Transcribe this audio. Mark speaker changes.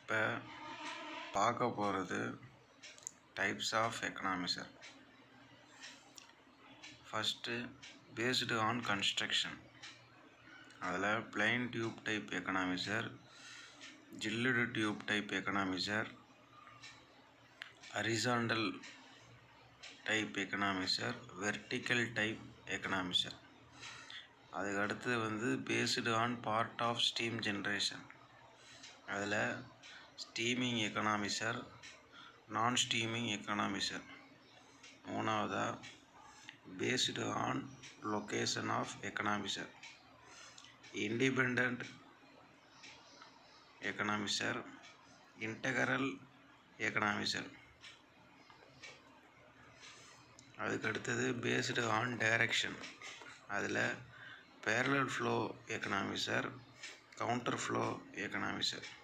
Speaker 1: இப்போ பார்க்க போகிறது types of economiser first based on construction அதில் plain tube type economiser gilled tube type economiser horizontal type economiser vertical type economiser அதுக்கு அடுத்தது வந்து based on part of steam generation அதில் steaming economiser non steaming economiser மூணாவதாக based on location of economiser independent economiser integral economiser அதுக்கு அடுத்தது based on direction அதில் parallel flow economiser counter flow எக்கனாமிசர்